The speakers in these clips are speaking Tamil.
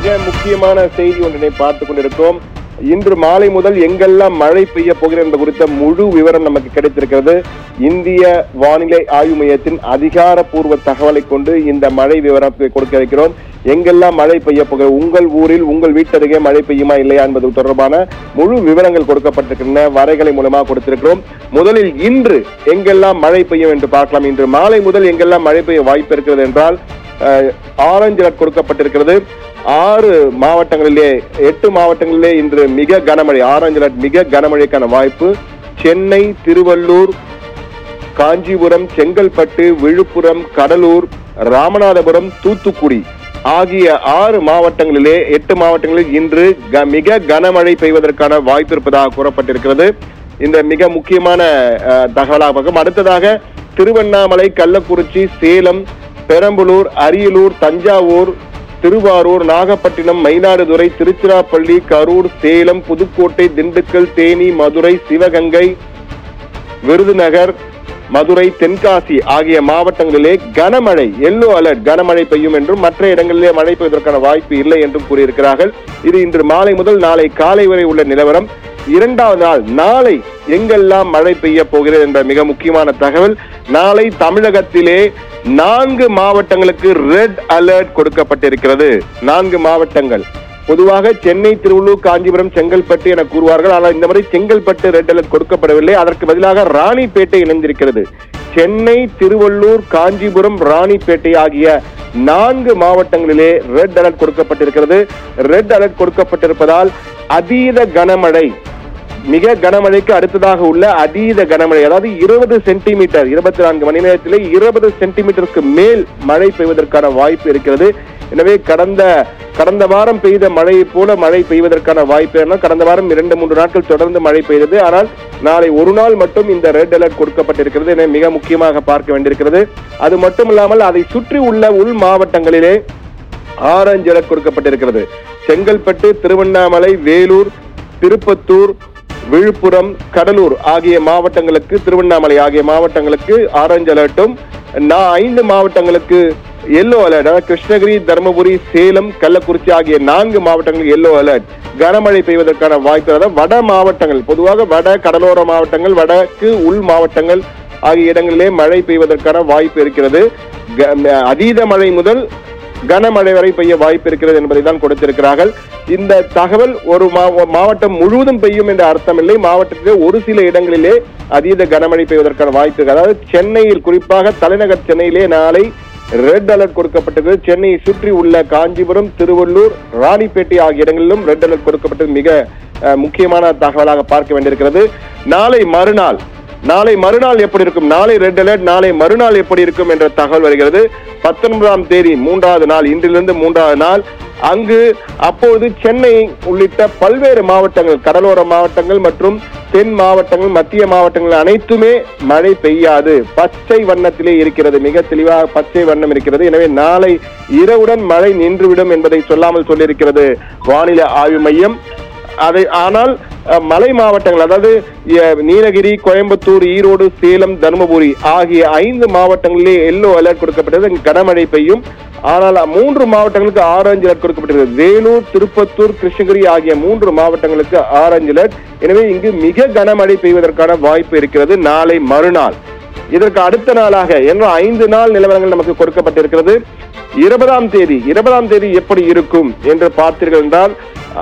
முக்கியமான செய்தி ஒன்றினை பார்த்துக் கொண்டிருக்கிறோம் இன்று மாலை முதல் எங்கெல்லாம் மழை பெய்ய போகிறது என்பது குறித்த முழு விவரம் நமக்கு கிடைத்திருக்கிறது இந்திய வானிலை ஆய்வு மையத்தின் அதிகாரப்பூர்வ தகவலை கொண்டு இந்த மழை விவரத்தை கொடுக்க இருக்கிறோம் எங்கெல்லாம் மழை பெய்ய போகிறது உங்கள் ஊரில் உங்கள் வீட்டருகே மழை பெய்யுமா இல்லையா என்பது தொடர்பான முழு விவரங்கள் கொடுக்கப்பட்டிருக்கின்றன வரைகளை மூலமாக கொடுத்திருக்கிறோம் முதலில் இன்று எங்கெல்லாம் மழை பெய்யும் என்று பார்க்கலாம் இன்று மாலை முதல் எங்கெல்லாம் மழை பெய்ய வாய்ப்பு இருக்கிறது என்றால் அஹ், ஆரஞ்சு அலர்ட் கொடுக்கப்பட்டிருக்கிறது ஆறு மாவட்டங்களிலே எட்டு மாவட்டங்களிலே இன்று மிக கனமழை ஆரஞ்சு அலர்ட் மிக கனமழைக்கான வாய்ப்பு சென்னை திருவள்ளூர் காஞ்சிபுரம் செங்கல்பட்டு விழுப்புரம் கடலூர் ராமநாதபுரம் தூத்துக்குடி ஆகிய ஆறு மாவட்டங்களிலே எட்டு மாவட்டங்களில் இன்று க- மிக கனமழை பெய்வதற்கான வாய்ப்பு இருப்பதாக கூறப்பட்டிருக்கிறது இந்த மிக முக்கியமான அஹ், தகவலாக பார்க்கும் அடுத்ததாக திருவண்ணாமலை கள்ளக்குறிச்சி சேலம் பெரம்பலூர் அரியலூர் தஞ்சாவூர் திருவாரூர் நாகப்பட்டினம் மயிலாடுதுறை திருச்சிராப்பள்ளி கரூர் சேலம் புதுக்கோட்டை திண்டுக்கல் தேனி மதுரை சிவகங்கை விருதுநகர் மதுரை தென்காசி ஆகிய மாவட்டங்களிலே கனமழை எல்லோ அலர்ட் கனமழை பெய்யும் என்றும் மற்ற இடங்களிலே மழை பெய்வதற்கான வாய்ப்பு இல்லை என்றும் கூறியிருக்கிறார்கள் இது இன்று மாலை முதல் நாளை காலை வரை உள்ள நிலவரம் இரண்டாவது நாள் நாளை எங்கெல்லாம் மழை பெய்ய போகிறது என்ற மிக முக்கியமான தகவல் நாளை தமிழகத்திலே நான்கு மாவட்டங்களுக்கு ரெட் அலர்ட் கொடுக்கப்பட்டிருக்கிறது நான்கு மாவட்டங்கள் பொதுவாக சென்னை திருவள்ளூர் காஞ்சிபுரம் செங்கல்பட்டு என கூறுவார்கள் ஆனால் இந்த முறை செங்கல்பட்டு ரெட் அலர்ட் கொடுக்கப்படவில்லை அதற்கு பதிலாக ராணிப்பேட்டை இணைந்திருக்கிறது சென்னை திருவள்ளூர் காஞ்சிபுரம் ராணிப்பேட்டை ஆகிய நான்கு மாவட்டங்களிலே ரெட் அலர்ட் கொடுக்கப்பட்டிருக்கிறது ரெட் அலர்ட் கொடுக்கப்பட்டிருப்பதால் அதீத கனமழை மிக கனமழைக்கு அடுத்ததாக உள்ள அதீத கனமழை அதாவது இருபது சென்டிமீட்டர் இருபத்தி நான்கு மணி நேரத்திலே இருபது சென்டிமீட்டருக்கு மேல் மழை பெய்வதற்கான வாய்ப்பு இருக்கிறது எனவே கடந்த கடந்த வாரம் பெய்த மழையை போல மழை பெய்வதற்கான வாய்ப்பு என்ன கடந்த வாரம் இரண்டு மூன்று நாட்கள் தொடர்ந்து மழை பெய்தது ஆனால் நாளை ஒரு நாள் மட்டும் இந்த ரெட் அலர்ட் கொடுக்கப்பட்டிருக்கிறது என மிக முக்கியமாக பார்க்க வேண்டியிருக்கிறது அது மட்டுமில்லாமல் அதை சுற்றி உள்ள உள் மாவட்டங்களிலே ஆரஞ்சு அலர்ட் கொடுக்கப்பட்டிருக்கிறது செங்கல்பட்டு திருவண்ணாமலை வேலூர் திருப்பத்தூர் விழுப்புரம் கடலூர் ஆகிய மாவட்டங்களுக்கு திருவண்ணாமலை ஆகிய மாவட்டங்களுக்கு ஆரஞ்சு அலர்ட்டும் நான் ஐந்து மாவட்டங்களுக்கு எல்லோ அலர்ட் அதாவது கிருஷ்ணகிரி தருமபுரி சேலம் கள்ளக்குறிச்சி ஆகிய நான்கு மாவட்டங்களுக்கு எல்லோ அலர்ட் கனமழை பெய்வதற்கான வாய்ப்பு அதாவது வட மாவட்டங்கள் பொதுவாக வட கடலோர மாவட்டங்கள் வடக்கு உள் மாவட்டங்கள் ஆகிய இடங்களிலே மழை பெய்வதற்கான வாய்ப்பு இருக்கிறது க- அதீத மழை முதல் கனமழை வரை பெய்ய வாய்ப்பு இருக்கிறது என்பதை தான் கொடுத்திருக்கிறார்கள் இந்த தகவல் ஒரு மா- மாவட்டம் முழுவதும் பெய்யும் என்ற அர்த்தமில்லை மாவட்டத்திலே ஒரு சில இடங்களிலே அதீத கனமழை பெய்வதற்கான வாய்ப்பு இருக்கு அதாவது சென்னையில் குறிப்பாக தலைநகர் சென்னையிலே நாளை ரெட் அலர்ட் கொடுக்கப்பட்டது சென்னையை சுற்றி உள்ள காஞ்சிபுரம் திருவள்ளூர் ராணிப்பேட்டை ஆகிய இடங்களிலும் ரெட் அலர்ட் கொடுக்கப்பட்டது மிக அஹ், முக்கியமான தகவலாக பார்க்க வேண்டியிருக்கிறது நாளை மறுநாள் நாளை மறுநாள் எப்படி இருக்கும் நாளை ரெட் அலர்ட் நாளை மறுநாள் எப்படி இருக்கும் என்ற தகவல் வருகிறது பத்தொன்பதாம் தேதி மூன்றாவது நாள் இன்றிலிருந்து மூன்றாவது நாள் அங்கு அப்போது சென்னை உள்ளிட்ட பல்வேறு மாவட்டங்கள் கடலோர மாவட்டங்கள் மற்றும் தென் மாவட்டங்கள் மத்திய மாவட்டங்கள் அனைத்துமே மழை பெய்யாது பச்சை வண்ணத்திலே இருக்கிறது மிக தெளிவாக பச்சை வண்ணம் இருக்கிறது எனவே நாளை இரவுடன் மழை நின்றுவிடும் என்பதை சொல்லாமல் சொல்லியிருக்கிறது வானிலை ஆய்வு மையம் அதை ஆனால் அஹ், மலை மாவட்டங்கள் அதாவது அஹ், நீலகிரி கோயம்புத்தூர் ஈரோடு சேலம் தருமபுரி ஆகிய ஐந்து மாவட்டங்களிலே எல்லோ அலர்ட் கொடுக்கப்பட்டது அங்கு கனமழை பெய்யும் ஆனால் மூன்று மாவட்டங்களுக்கு ஆரஞ்சு அலர்ட் கொடுக்கப்பட்டிருக்கிறது வேலூர் திருப்பத்தூர் கிருஷ்ணகிரி ஆகிய மூன்று மாவட்டங்களுக்கு ஆரஞ்சு அலர்ட் எனவே இங்கு மிக கனமழை பெய்வதற்கான வாய்ப்பு இருக்கிறது நாளை மறுநாள் இதற்கு அடுத்த நாளாக என்ன ஐந்து நாள் நிலவரங்கள் நமக்கு கொடுக்கப்பட்டிருக்கிறது இருபதாம் தேதி இருபதாம் தேதி எப்படி இருக்கும் என்று பார்த்தீர்கள் என்றால்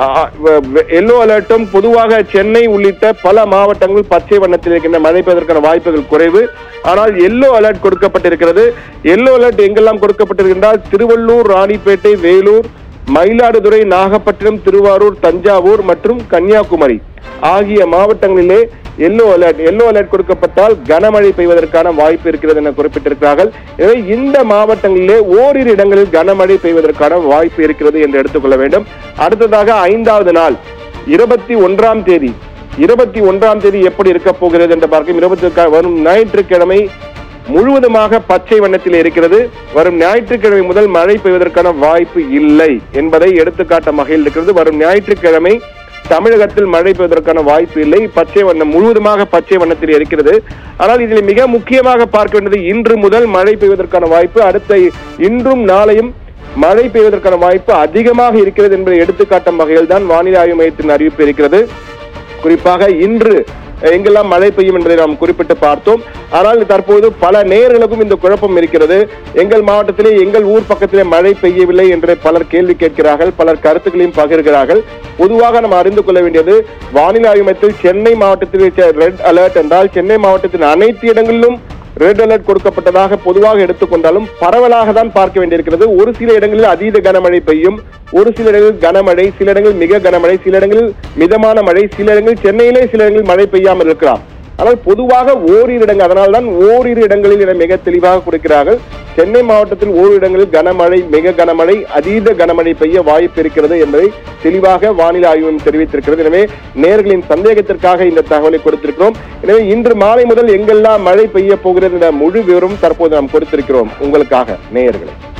எல்லோ அலர்ட்டும் பொதுவாக சென்னை உள்ளிட்ட பல மாவட்டங்கள் பச்சை வண்ணத்தில் இருக்கின்ற மழை பெய்வதற்கான வாய்ப்புகள் குறைவு ஆனால் எல்லோ அலர்ட் கொடுக்கப்பட்டிருக்கிறது எல்லோ அலர்ட் எங்கெல்லாம் கொடுக்கப்பட்டிருக்கின்றால் திருவள்ளூர் ராணிப்பேட்டை வேலூர் மயிலாடுதுறை நாகப்பட்டினம் திருவாரூர் தஞ்சாவூர் மற்றும் கன்னியாகுமரி ஆகிய மாவட்டங்களிலே எல்லோ அலர்ட் எல்லோ அலர்ட் கொடுக்கப்பட்டால் கனமழை பெய்வதற்கான வாய்ப்பு இருக்கிறது என குறிப்பிட்டிருக்கிறார்கள் எனவே இந்த மாவட்டங்களிலே ஓரிரு இடங்களில் கனமழை பெய்வதற்கான வாய்ப்பு இருக்கிறது என்று எடுத்துக்கொள்ள வேண்டும் அடுத்ததாக ஐந்தாவது நாள் இருபத்தி ஒன்றாம் தேதி இருபத்தி ஒன்றாம் தேதி எப்படி இருக்க போகிறது என்று பார்க்கும் இருபத்தி வரும் ஞாயிற்றுக்கிழமை முழுவதுமாக பச்சை வண்ணத்தில் இருக்கிறது வரும் ஞாயிற்றுக்கிழமை முதல் மழை பெய்வதற்கான வாய்ப்பு இல்லை என்பதை எடுத்துக்காட்ட வகையில் இருக்கிறது வரும் ஞாயிற்றுக்கிழமை தமிழகத்தில் மழை பெய்வதற்கான வாய்ப்பு இல்லை பச்சை வண்ணம் முழுவதுமாக பச்சை வண்ணத்தில் இருக்கிறது ஆனால் இதில் மிக முக்கியமாக பார்க்க வேண்டியது இன்று முதல் மழை பெய்வதற்கான வாய்ப்பு அடுத்த இன்றும் நாளையும் மழை பெய்வதற்கான வாய்ப்பு அதிகமாக இருக்கிறது என்பதை எடுத்துக்காட்டும் வகையில் தான் வானிலை ஆய்வு மையத்தின் அறிவிப்பு இருக்கிறது குறிப்பாக இன்று எங்கெல்லாம் மழை பெய்யும் என்பதை நாம் குறிப்பிட்டு பார்த்தோம் ஆனால் தற்போது பல நேர்களுக்கும் இந்த குழப்பம் இருக்கிறது எங்கள் மாவட்டத்திலே எங்கள் ஊர் பக்கத்திலே மழை பெய்யவில்லை என்று பலர் கேள்வி கேட்கிறார்கள் பலர் கருத்துக்களையும் பகிர்கிறார்கள் பொதுவாக நாம் அறிந்து கொள்ள வேண்டியது வானிலை ஆய்வு மையத்தில் சென்னை மாவட்டத்தில் ரெட் அலர்ட் என்றால் சென்னை மாவட்டத்தின் அனைத்து இடங்களிலும் ரெட் அலர்ட் கொடுக்கப்பட்டதாக பொதுவாக எடுத்துக்கொண்டாலும் பரவலாக தான் பார்க்க வேண்டியிருக்கிறது ஒரு சில இடங்களில் அதீத கனமழை பெய்யும் ஒரு சில இடங்களில் கனமழை சில இடங்களில் மிக கனமழை சில இடங்களில் மிதமான மழை சில இடங்களில் சென்னையிலே சில இடங்களில் மழை பெய்யாமல் இருக்கலாம் ஆனால் பொதுவாக ஓரிரு இடங்கள் அதனால்தான் ஓரிரு இடங்களில் என மிக தெளிவாக கொடுக்கிறார்கள் சென்னை மாவட்டத்தில் ஓரிரு இடங்களில் கனமழை மிக கனமழை அதீத கனமழை பெய்ய வாய்ப்பு இருக்கிறது என்பதை தெளிவாக வானிலை ஆய்வு மையம் தெரிவித்திருக்கிறது எனவே நேர்களின் சந்தேகத்திற்காக இந்த தகவலை கொடுத்திருக்கிறோம் எனவே இன்று மாலை முதல் எங்கெல்லாம் மழை பெய்ய போகிறது என்ற முழு விவரம் தற்போது நாம் கொடுத்திருக்கிறோம் உங்களுக்காக நேயர்களை